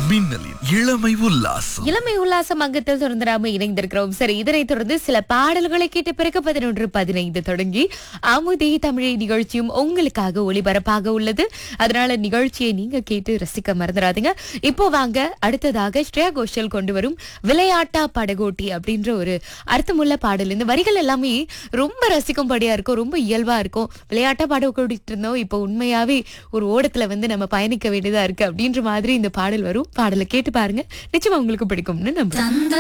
மின்னலின் இளமை உல்லாசம் இளமை உல்லாச மங்கத்தில் தொடர்ந்து இணைந்திருக்கிறோம் சரி இதனைத் தொடர்ந்து சில பாடல்களை கேட்ட பிறகு பதினொன்று பதினைந்து தொடங்கி அமுதே தமிழை நிகழ்ச்சியும் உங்களுக்காக ஒளிபரப்பாக உள்ளது அதனால நிகழ்ச்சியை நீங்க கேட்டு ரசிக்க மறந்துடாதீங்க இப்போ வாங்க அடுத்ததாக ஸ்ரேயா கோஷல் கொண்டு வரும் விளையாட்டா படகோட்டி அப்படின்ற ஒரு அர்த்தமுள்ள பாடல் இந்த வரிகள் எல்லாமே ரொம்ப ரசிக்கும்படியா இருக்கும் ரொம்ப இயல்பா இருக்கும் விளையாட்டா படகோட்டிட்டு இருந்தோம் இப்போ உண்மையாவே ஒரு ஓடத்துல வந்து நம்ம பயணிக்க வேண்டியதா இருக்கு அப்படின்ற மாதிரி இந்த பாடல் வரும் பாடலை கேட்டு பாருங்க நிச்சயமா உங்களுக்கு பிடிக்கும்னு நம்புறேன்